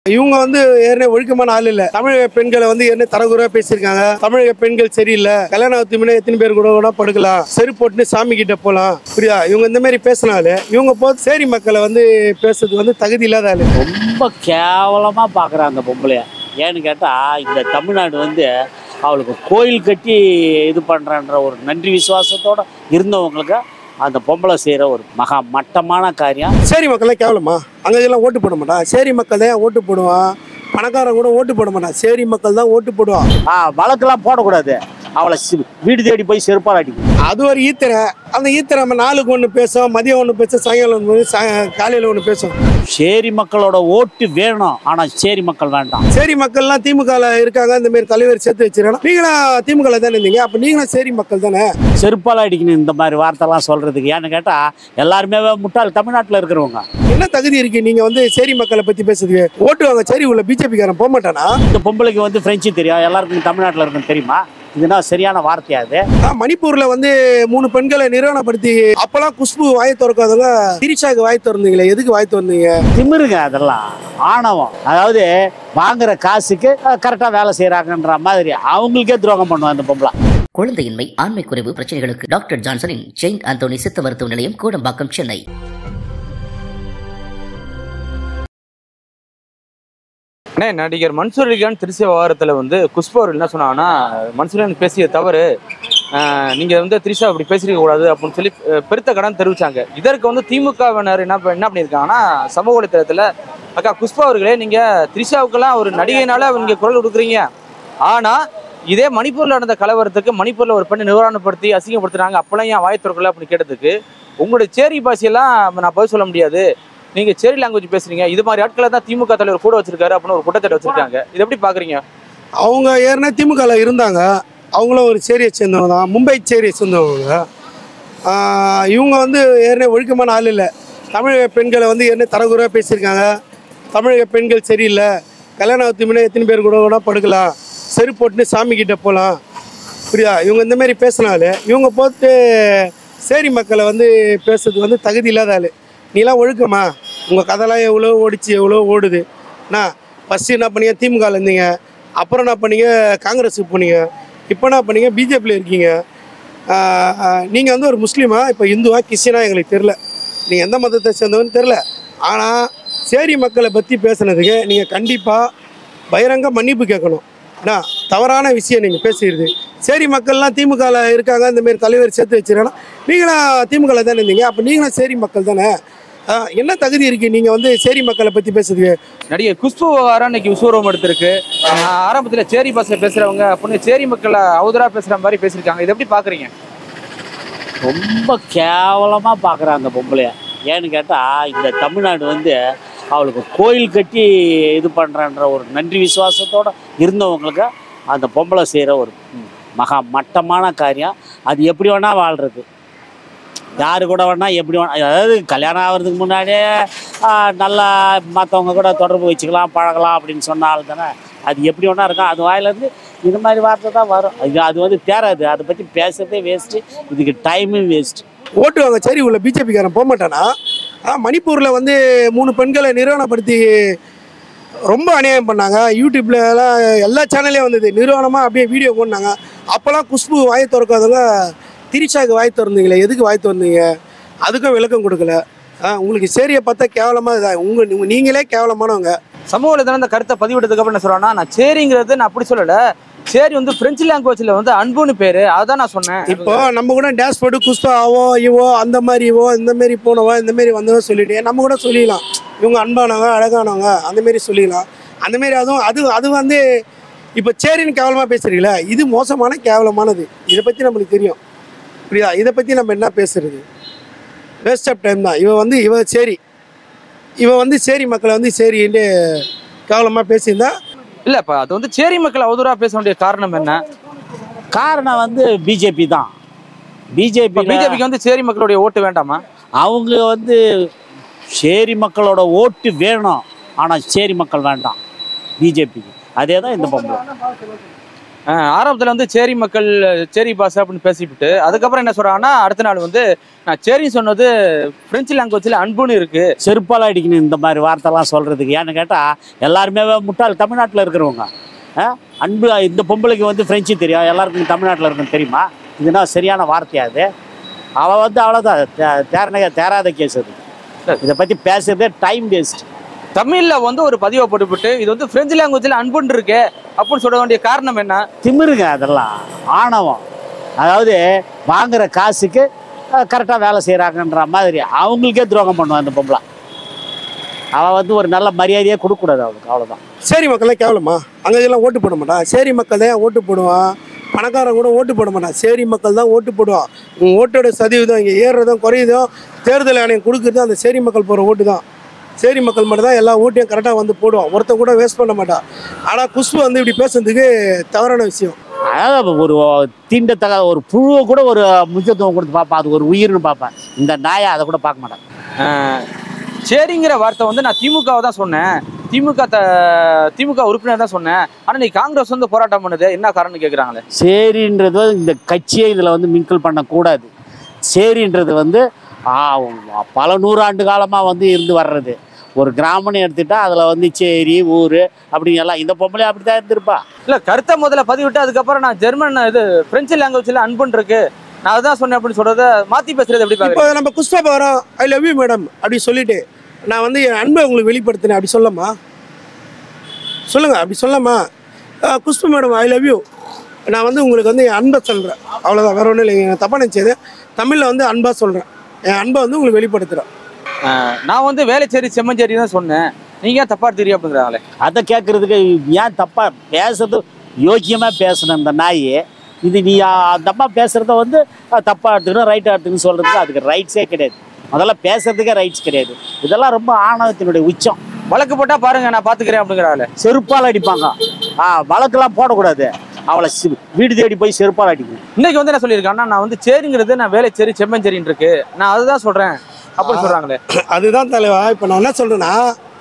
இவங்க வந்து ஏற்கனவே ஒழுக்கமான ஆள் இல்ல தமிழக பெண்களை வந்து ஏற்கனவே தரகுறா பேசியிருக்காங்க தமிழக பெண்கள் சரியில்லை கல்யாணம் ஆகுதுமே எத்தனை பேர் கூட கூட படுக்கலாம் செருப்பு போட்டுன்னு சாமி கிட்ட போலாம் புரியுதா இவங்க இந்த மாதிரி பேசினாலே இவங்க போ சேரி மக்களை வந்து பேசுறது வந்து தகுதி இல்லாத ஆளு ரொம்ப கேவலமாக பார்க்குறான் அந்த பொம்பளைய ஏன்னு கேட்டால் இந்த தமிழ்நாடு வந்து அவளுக்கு கோயில் கட்டி இது பண்ணுறன்ற ஒரு நன்றி விசுவாசத்தோட இருந்தவங்களுக்கு அந்த பொம்பளை செய்கிற ஒரு மகா மட்டமான காரியம் சேரி மக்கள்லாம் கேவலமா அங்க இதெல்லாம் ஓட்டு போட மாட்டான் சேரி மக்கள் தான் ஓட்டு போடுவான் பணக்காரன் கூட ஓட்டு போட மாட்டான் சேரி மக்கள் தான் ஓட்டு போடுவான் ஆ வழக்கெல்லாம் போடக்கூடாது அவளை சி- வீடு தேடி போய் செருப்பால் அடிக்கும் அது ஒரு ஈத்திரை அந்த ஈத்திரை நம்ம நாளுக்கு ஒன்று பேசும் மதியம் ஒன்று பேசும் சாயங்காலம் ஒன்று சாய- காலையில ஒன்று பேசும் சேரி மக்களோட ஓட்டு வேணும் ஆனால் சேரி மக்கள் வேண்டாம் சேரி மக்கள்லாம் திமுகவில் இருக்காங்க இந்த மாதிரி தலைவர் சேர்த்து வச்சிருக்காங்க நீங்களும் திமுக தானே இருந்தீங்க அப்போ நீங்களும் சேரி மக்கள் தானே செருப்பால் அடிக்கணும் இந்த மாதிரி வார்த்தைலாம் சொல்கிறதுக்கு ஏன்னு கேட்டால் எல்லாருமே முட்டாள் தமிழ்நாட்டில் இருக்கிறவங்க என்ன தகுதி இருக்கு நீங்க வந்து சேரி மக்களை பத்தி பேசுறதுக்கு ஓட்டு வாங்க சேரி உள்ள பிஜேபிக்காரன் போக மாட்டானா இந்த பொம்பளைக்கு வந்து ஃப்ரெஞ்சு தெரியும் எல்லாருக்கும் தமிழ்நாட்டில் இருக்குன்னு தெரியுமா இதுனா சரியான வார்த்தையா அது ஆ, மணிப்பூர்ல வந்து மூணு பெண்களை நிறுவனப்படுத்தி அப்பெல்லாம் குஷ்பு வாயை திறக்காதவங்க திரிஷாக்கு வாய் திறந்தீங்களே எதுக்கு வாய் திறந்தீங்க திமிருங்க அதெல்லாம் ஆணவம் அதாவது வாங்குற காசுக்கு கரெக்டாக வேலை செய்கிறாங்கன்ற மாதிரி அவங்களுக்கே துரோகம் பண்ணுவான் இந்த பொம்பளை குழந்தையின்மை ஆண்மை குறைவு பிரச்சனைகளுக்கு டாக்டர் ஜான்சனின் செயின்ட் ஆந்தோனி சித்த மருத்துவ நிலையம் கோடம்பாக்கம் சென்னை அண்ணே நடிகர் மன்சூர் அலிகான் திருச்சி விவகாரத்தில் வந்து குஷ்பு அவர் என்ன சொன்னாங்கன்னா மன்சூர் அலிகான் பேசிய தவறு ஆஹ் நீங்க வந்து திரிஷா அப்படி பேசிருக்க கூடாது அப்படின்னு சொல்லி அஹ், பெருத்த கடன் தெரிவிச்சாங்க இதற்கு வந்து திமுகவினர் என்ன ப- என்ன பண்ணியிருக்காங்கன்னா சமூக வலைத்தளத்தில் அக்கா குஷ்பு அவர்களே நீங்க திரிஷாவுக்கெல்லாம் ஒரு நடிகைனால நீங்க குரல் கொடுக்குறீங்க ஆனா இதே மணிப்பூர்ல நடந்த கலவரத்துக்கு மணிப்பூர்ல ஒரு பெண்ணை நிவாரணப்படுத்தி அசிங்கப்படுத்துனாங்க அப்பெல்லாம் ஏன் வாய் திறக்கல அப்படின்னு கேட்டதுக்கு உங்களுடைய சேரி பாஷையெல்லாம் நான் பதில் சொல்ல முடியாது நீங்க சேரி லாங்குவேஜ் பேசுறீங்க இது மாதிரி ஆட்களை தான் திமுக தலைவர் கூட வச்சிருக்காரு அப்படின்னு ஒரு குற்றச்சாட்டு வச்சிருக்காங்க இதை எப்படி பாக்குறீங்க அவங்க ஏற்கனவே திமுகவில் இருந்தாங்க அவங்களும் ஒரு சேரியை சேர்ந்தவங்க தான் மும்பை சேரியை சேர்ந்தவங்க ஆ, இவங்க வந்து ஏற்கனவே ஒழுக்கமான ஆள் இல்லை தமிழக பெண்களை வந்து ஏற்கனவே தரகுறையாக பேசியிருக்காங்க தமிழக பெண்கள் சரியில்லை கல்யாணம் ஆகுதுமே எத்தனை பேர் கூட கூட படுக்கலாம் செருப்பு போட்டுன்னு சாமி கிட்ட போகலாம் புரியுதா இவங்க இந்த மாதிரி பேசினாலே இவங்க போட்டு சேரி மக்களை வந்து பேசுறது வந்து தகுதி இல்லாத ஆள் நீலாம் ஒழுக்கமா உங்கள் கதைலாம் எவ்வளோ ஓடிச்சு எவ்வளோ ஓடுது என்ன ஃபஸ்ட்டு என்ன பண்ணீங்க திமுகவில் இருந்தீங்க அப்புறம் என்ன பண்ணீங்க காங்கிரஸுக்கு போனீங்க இப்போ என்ன பண்ணீங்க பிஜேபியில் இருக்கீங்க நீங்கள் வந்து ஒரு முஸ்லீமா இப்போ இந்துவா கிறிஸ்டினா எங்களுக்கு தெரில நீங்கள் எந்த மதத்தை சேர்ந்தவன்னு தெரில ஆனால் சேரி மக்களை பற்றி பேசுனதுக்கு நீங்கள் கண்டிப்பாக பகிரங்க மன்னிப்பு கேட்கணும் என்ன தவறான விஷயம் நீங்கள் பேசுகிறது சேரி மக்கள்லாம் திமுகவில் இருக்காங்க இந்த மாதிரி தலைவர் சேர்த்து வச்சிருக்காங்க நீங்களும் திமுகவில் தானே இருந்தீங்க அப்போ நீங்களும் சேரி மக்கள் தானே ஆ, என்ன தகுதி இருக்குது நீங்கள் வந்து சேரி மக்களை பற்றி பேசுறதுக்கு நடிகர் குஷ்பு விவகாரம் இன்னைக்கு விஸ்வரூபம் எடுத்திருக்கு ஆஹ் ஆரம்பத்துல சேரி பாஸ்ல பேசுறவங்க அப்படின்னு சேரி மக்களை அவதரா பேசுற மாதிரி பேசியிருக்காங்க இதை எப்படி பாக்குறீங்க ரொம்ப கேவலமாக பார்க்குறான் அந்த பொம்பளைய ஏன்னு கேட்டால் இந்த தமிழ்நாடு வந்து அவளுக்கு கோயில் கட்டி இது பண்ணுறன்ற ஒரு நன்றி விசுவாசத்தோட இருந்தவங்களுக்கு அந்த பொம்பளை செய்கிற ஒரு ம், மகா மட்டமான காரியம் அது எப்படி வேணால் வாழ்கிறது யாரு கூட வேணா எப்படி வேணா அதாவது கல்யாணம் ஆகிறதுக்கு முன்னாடியே ஆ, நல்லா மற்றவங்க கூட தொடர்பு வச்சுக்கலாம் பழகலாம் அப்படின்னு சொன்னால் தானே அது எப்படி வேணா இருக்கும் அது வாயிலேருந்து இது மாதிரி வார்த்தை தான் வரும் இது அது வந்து தேராது அதை பற்றி பேசுறதே வேஸ்ட்டு இதுக்கு டைமும் வேஸ்ட்டு ஓட்டு வாங்க சரி உள்ள பிஜேபிக்காரன் போக மாட்டானா ஆ, மணிப்பூரில் வந்து மூணு பெண்களை நிறுவனப்படுத்தி ரொம்ப அநியாயம் பண்ணாங்க யூடியூப்ல எல்லாம் எல்லா சேனல்லையும் வந்தது நிறுவனமாக அப்படியே வீடியோ போனாங்க அப்போல்லாம் குஷ்பு வாயை திறக்காதவங்க திரிஷாக்கு வாய் திறந்தீங்களே எதுக்கு வாய் திறந்தீங்க அதுக்கும் விளக்கம் கொடுக்கல ஆ, உங்களுக்கு சேரியை பார்த்தா கேவலமாக இதாக உங்கள் நீங்களே கேவலமானவங்க சமூக வலைதளம் இந்த கருத்தை பதிவிட்டதுக்கு அப்புறம் என்ன சொல்றேன்னா நான் சேரிங்கிறது நான் அப்படி சொல்லல சேரி வந்து பிரெஞ்சு லாங்குவேஜ்ல வந்து அன்புன்னு பேரு அதான் நான் சொன்னேன் இப்போ நம்ம கூட டேஷ் போட்டு குஸ்தா ஆவோ இவோ அந்த மாதிரி இவோ இந்த மாதிரி போனவோ இந்த மாதிரி வந்தவோ சொல்லிட்டு நம்ம கூட சொல்லிடலாம் இவங்க அன்பானவங்க அழகானவங்க அந்த மாதிரி சொல்லிடலாம் அந்த மாதிரி அதுவும் அது அது வந்து இப்போ சேரின்னு கேவலமாக பேசுறீங்களா இது மோசமான கேவலமானது இதை பற்றி நம்மளுக்கு தெரியும் புரியுதா இதை பற்றி நம்ம என்ன பேசுறது வேஸ்ட் ஆஃப் டைம் தான் இவன் வந்து இவ சேரி இவன் வந்து சேரி மக்களை வந்து சேரின்ட்டு கேவலமாக பேசியிருந்தா இல்ல இப்ப அது வந்து சேரி மக்கள் அவதூறா பேச வேண்டிய காரணம் என்ன காரணம் வந்து பிஜேபி தான் பிஜேபி பிஜேபிக்கு வந்து சேரி மக்களுடைய ஓட்டு வேண்டாமா அவங்க வந்து சேரி மக்களோட ஓட்டு வேணும் ஆனால் சேரி மக்கள் வேண்டாம் பிஜேபிக்கு அதே தான் இந்த பொம்பளை அஹ் ஆரம்பத்துல வந்து சேரி மக்கள் சேரி பாஸ் அப்படின்னு பேசிவிட்டு அதுக்கப்புறம் என்ன சொல்றாங்கன்னா அடுத்த நாள் வந்து நான் சேரி சொன்னது பிரெஞ்சு லாங்குவேஜ்ல அன்புன்னு இருக்கு செருப்பால் அடிக்கணும் இந்த மாதிரி வார்த்தைலாம் சொல்கிறதுக்கு ஏன்னு கேட்டால் எல்லாருமே முட்டாள் தமிழ்நாட்டில் இருக்கிறவங்க ஆ? அன்பு இந்த பொம்பளைக்கு வந்து ஃப்ரெஞ்சு தெரியும் எல்லாருக்கும் தமிழ்நாட்டில் இருக்கும் தெரியுமா இதுனா சரியான வார்த்தையா அது அவள் வந்து அவ்வளோதான் தேரன தேராத கேஸ் அது இதை பற்றி பேசுறதே டைம் வேஸ்ட் தமிழ்ல வந்து ஒரு பதிவை போட்டுவிட்டு இது வந்து பிரெஞ்சு லாங்குவேஜ்ல அன்புன்னு இருக்கு அப்படின்னு சொல்ல வேண்டிய காரணம் என்ன திமிருங்க அதெல்லாம் ஆணவம் அதாவது வாங்குற காசுக்கு கரெக்டாக வேலை செய்கிறாங்கன்ற மாதிரி அவங்களுக்கே துரோகம் பண்ணுவான் அந்த பொம்பளை அவள் வந்து ஒரு நல்ல மரியாதையே கொடுக்கக்கூடாது அவளுக்கு அவ்வளோதான் சேரி மக்கள்லாம் கேவலமா அங்கே இதெல்லாம் ஓட்டு போட மாட்டான் சேரி மக்கள் தான் ஓட்டு போடுவான் பணக்காரன் கூட ஓட்டு போட மாட்டான் சேரி மக்கள் தான் ஓட்டு போடுவான் உன் ஓட்டோட சதவீதம் இங்கே ஏறுறதும் குறையுதும் தேர்தல் ஆணையம் கொடுக்குறது அந்த சேரி மக்கள் போகிற ஓட்டு தான் சேரி மக்கள் மட்டும் தான் எல்லா ஓட்டையும் கரெக்டாக வந்து போடுவான் ஒருத்தன் கூட வேஸ்ட் பண்ண மாட்டான் ஆனால் குஷ்பு வந்து இப்படி பேசுறதுக்கு தவறான விஷயம் அதாவது ஒரு தீண்டத்தக்க ஒரு புழுவை கூட ஒரு முக்கியத்துவம் கொடுத்து பார்ப்பேன் அது ஒரு உயிர்னு பார்ப்பேன் இந்த நாயை அதை கூட பார்க்க மாட்டேன் அஹ் சேரிங்கிற வார்த்தை வந்து நான் திமுகவை தான் சொன்னேன் திமுக த திமுக உறுப்பினர் தான் சொன்னேன் ஆனா நீ காங்கிரஸ் வந்து போராட்டம் பண்ணுது என்ன காரணம்னு கேக்குறாங்களே சேரின்றது இந்த கட்சியை இதில் வந்து மிங்கிள் பண்ணக்கூடாது சேரின்றது வந்து ஆ, பல நூறாண்டு காலமாக வந்து இருந்து வர்றது ஒரு கிராமம்னு எடுத்துட்டா அதில் வந்து சேரி ஊர் அப்படி எல்லாம் இந்த பொம்பளை அப்படி தான் இருந்திருப்பா இல்ல கருத்தை முதல்ல பதிவிட்டு அதுக்கப்புறம் நான் ஜெர்மன் இது பிரெஞ்சு லாங்குவேஜ்ல அன்புன்னு இருக்கு நான் அதுதான் சொன்னேன் அப்படின்னு சொல்றத மாத்தி பேசுறது எப்படி இப்போ பாக்குறீங்க நம்ம குஷ்பா வரோம் ஐ லவ் யூ மேடம் அப்படி சொல்லிட்டு நான் வந்து என் அன்பை உங்களுக்கு வெளிப்படுத்தினேன் அப்படி சொல்லமா சொல்லுங்க அப்படி சொல்லமா Khushbu madam I love you நான் வந்து உங்களுக்கு வந்து என் அன்பை சொல்கிறேன் அவ்வளோதான் வேற ஒன்றும் இல்லைங்க தப்பாக நினச்சது தமிழில் வந்து அன்பாக சொல்கிறேன் என் அன்பை வந்து உங்களுக்கு வெளிப்படுத்துகிறேன் அஹ் நான் வந்து வேலைச்சேரி செம்மஞ்சேரி தான் சொன்னேன் நீங்க ஏன் தப்பா தெரியும் அப்படிங்கிறாங்களே அதை கேட்கறதுக்கு ஏன் தப்பா பேசுறது யோக்கியமாக பேசணும் இந்த நாய் இது நீ ஆ, அந்த அம்மா பேசுறத வந்து அஹ், தப்பா எடுத்துக்கணும் ரைட்டாக எடுத்துக்கணும் சொல்றதுக்கு அதுக்கு ரைட்ஸே கிடையாது முதல்ல பேசுறதுக்கே ரைட்ஸ் கிடையாது இதெல்லாம் ரொம்ப ஆணவத்தினுடைய உச்சம் வழக்கு போட்டா பாருங்க நான் பாத்துக்கிறேன் அப்படிங்கிறாங்களே செருப்பால் அடிப்பாங்க ஆ வழக்கெல்லாம் போடக்கூடாது அவளை சி- வீடு தேடி போய் செருப்பால் அடிக்கணும் இன்னைக்கு வந்து என்ன சொல்லியிருக்காங்கன்னா நான் வந்து சேரிங்கிறது நான் வேலைச்சேரி செம்மஞ்சேரின்னு இருக்கு நான் அதுதான் சொல்றேன் அப்படின்னு சொல்றாங்களே அதுதான் தலைவா இப்போ நான் என்ன சொல்கிறேன்னா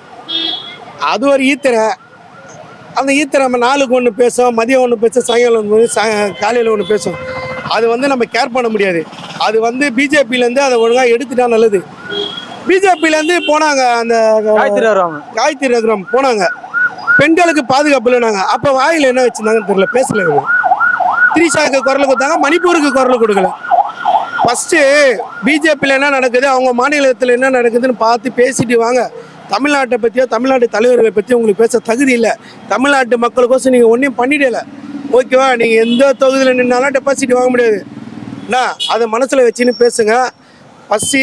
அது ஒரு ஈத்திரை அந்த ஈத்திரை நம்ம நாளுக்கு ஒன்று பேசும் மதியம் ஒன்று பேசும் சாயங்காலம் ஒன்று சாய காலையில் ஒன்று பேசும் அது வந்து நம்ம கேர் பண்ண முடியாது அது வந்து பிஜேபியிலேருந்து அதை ஒழுங்காக எடுத்துட்டா நல்லது பிஜேபியிலேருந்து போனாங்க அந்த காயத்ரி வருவாங்க காயத்ரி ரகுரம் போனாங்க பெண்களுக்கு பாதுகாப்பு இல்லைனாங்க அப்போ வாயில் என்ன வச்சுருந்தாங்கன்னு தெரியல பேசல இவங்க திரிஷாவுக்கு குரல் கொடுத்தாங்க மணிப்பூருக்கு குரல் கொடுக்கல ஃபஸ்ட்டு பிஜேபியில் என்ன நடக்குது அவங்க மாநிலத்தில் என்ன நடக்குதுன்னு பார்த்து பேசிட்டு வாங்க தமிழ்நாட்டை பற்றியோ தமிழ்நாட்டு தலைவர்களை பற்றியோ உங்களுக்கு பேச தகுதி இல்லை தமிழ்நாட்டு மக்களுக்கோசம் நீங்கள் ஒன்றையும் பண்ணிடல ஓகேவா நீங்கள் எந்த தொகுதியில் நின்னாலும் டெபாசிட் வாங்க முடியாது என்ன அதை மனசில் வச்சுன்னு பேசுங்க பசி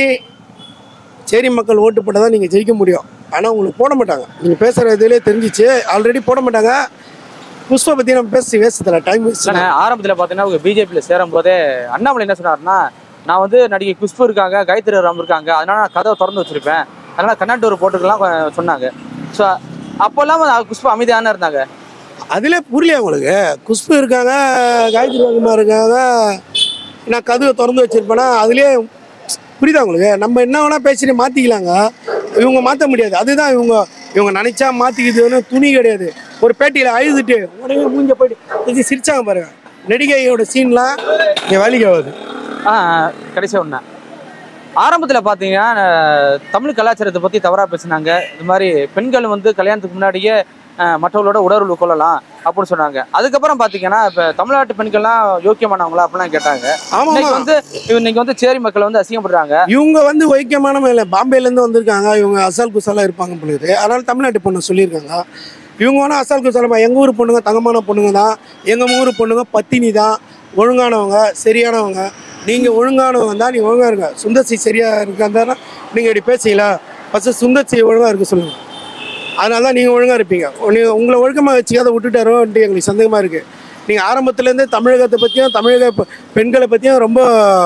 சேரி மக்கள் ஓட்டு போட்டால் தான் நீங்கள் ஜெயிக்க முடியும் ஆனால் உங்களுக்கு போட மாட்டாங்க நீங்கள் பேசுகிற இதிலே தெரிஞ்சிச்சு ஆல்ரெடி போட மாட்டாங்க புஷ்பை பற்றி நம்ம பேசி வேஸ்டதில்ல டைம் வேஸ்ட் இல்லைண்ணே ஆரம்பத்துல பாத்தீங்கன்னா அவங்க பிஜேபியில சேரும் போதே அண்ணாமலை என்ன சொன்னாருன்னா நான் வந்து நடிகை குஷ்பு இருக்காங்க காயத்ரி ராம் இருக்காங்க அதனால நான் கதவை திறந்து வச்சிருப்பேன் அதனால கண்ணாடி டோர் போட்டுக்கலாம் கொ- சொன்னாங்க ஸோ அப்போல்லாம் வந்து குஷ்பு அமைதியான இருந்தாங்க அதிலே புரியலையா உங்களுக்கு குஷ்பு இருக்காங்க காயத்ரி ரகுமார் இருக்காங்க நான் கதவை திறந்து வச்சிருப்பேன்னா அதுலேயே புரியுதா உங்களுக்கு நம்ம என்ன வேணால் பேசிட்டு மாற்றிக்கலாங்க இவங்க மாற்ற முடியாது அதுதான் இவங்க இவங்க நினைச்சா மாற்றிக்கிதுன்னு துணி கிடையாது ஒரு பேட்டியில் அழுதுட்டு உடனே மூஞ்ச போயிட்டு இது சிரிச்சாங்க பாருங்க நடிகையோட சீன்லாம் இங்கே வேலைக்கு ஆகுது ஆ கடைசி ஒன்று ஆரம்பத்தில் பார்த்தீங்கன்னா அஹ், தமிழ் கலாச்சாரத்தை பற்றி தவறாக பேசினாங்க இது மாதிரி பெண்கள் வந்து கல்யாணத்துக்கு முன்னாடியே அஹ், மற்றவர்களோட உடலுறவு கொள்ளலாம் அப்படின்னு சொன்னாங்க அதுக்கப்புறம் பார்த்தீங்கன்னா இப்போ தமிழ்நாட்டு பெண்கள்லாம் யோக்கியமானவங்களா அப்படிலாம் கேட்டாங்க ஆமாம் இன்னைக்கு வந்து இன்னைக்கு வந்து சேரி மக்கள் வந்து அசிங்கப்படுறாங்க இவங்க வந்து வைக்கமான மேலே பாம்பேலேருந்து வந்திருக்காங்க இவங்க அசால் குசாலாக இருப்பாங்க பொழுது அதனால தமிழ்நாட்டு பொண்ணு சொல்லியிருக்காங்க இவங்க வேணால் அசால் குசாலமா எங்கள் ஊர் பொண்ணுங்க தங்கமான பொண்ணுங்க தான் எங்கள் ஊர் பொண்ணுங்க பத்தினி தான் ஒழுங்கானவங்க சரியானவங்க நீங்கள் ஒழுங்கானவங்க தான் நீங்கள் ஒழுங்காக இருங்க சுந்தர்சி சரியாக இருக்காந்தானா நீங்கள் இப்படி பேசுங்களா ஃபஸ்ட்டு சுந்தர்சி ஒழுங்காக இருக்க சொல்லுங்கள் அதனால தான் நீங்கள் ஒழுங்காக இருப்பீங்க நீங்கள் உங்களை ஒழுக்கமாக வச்சுக்காத விட்டுட்டாரோன்ட்டு எங்களுக்கு சந்தேகமாக இருக்குது நீங்கள் ஆரம்பத்துலேருந்தே தமிழகத்தை பற்றியும் தமிழக பெ- பெண்களை பற்றியும் ரொம்ப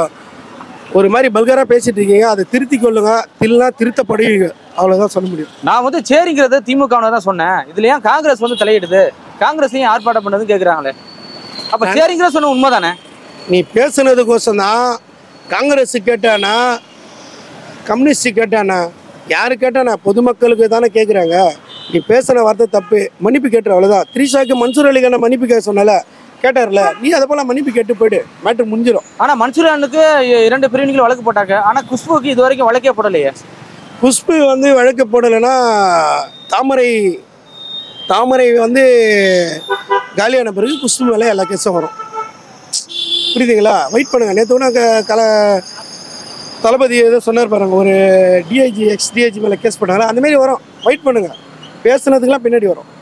ஒரு மாதிரி பல்கராக பேசிட்டு இருக்கீங்க அதை திருத்தி கொள்ளுங்க இல்லைனா திருத்தப்படுவீங்க அவ்வளோதான் சொல்ல முடியும் நான் வந்து சேரிங்கிறது திமுக தான் சொன்னேன் இதுல ஏன் காங்கிரஸ் வந்து தலையிடுது காங்கிரஸ் ஏன் ஆர்ப்பாட்டம் பண்ணதுன்னு கேட்குறாங்களே அப்போ சேரிங்கிற சொன்ன உண்மைதானே நீ பேசுனதுக்கோசம் தான் காங்கிரஸ் கேட்டானா கம்யூனிஸ்ட் கேட்டானா யாரு கேட்டானா பொதுமக்களுக்கு தானே கேட்குறாங்க நீ பேசுன வார்த்தை தப்பு மன்னிப்பு கேட்டுரு அவ்வளோதான் த்ரிஷாக்கு மன்சூர் அலிகான மன்னிப்பு கேட்க சொன்னல கேட்டார்ல நீ அதை போல மன்னிப்பு கேட்டு போயிடு மேட்ரு முடிஞ்சிடும் ஆனா மன்சூரியனுக்கு இரண்டு பிரிவினைகள் வழக்கு போட்டாங்க ஆனா குஷ்புக்கு இது வரைக்கும் வழக்கே போடலையே குஷ்பு வந்து வழக்கு போடலைன்னா தாமரை தாமரை வந்து காலியான பிறகு குஷ்பு மேலே எல்லா கேஸும் வரும் புரியுதுங்களா வெயிட் பண்ணுங்க நேற்று கூட க கல தளபதி ஏதோ சொன்னார் பாருங்க ஒரு டிஐஜி எக்ஸ் டிஐஜி மேலே கேஸ் பண்ணாங்களா அந்த மாதிரி வரும் வெயிட் பண்ணுங்க பேசுனதுக்கெல்லாம் பின்னாடி வரும்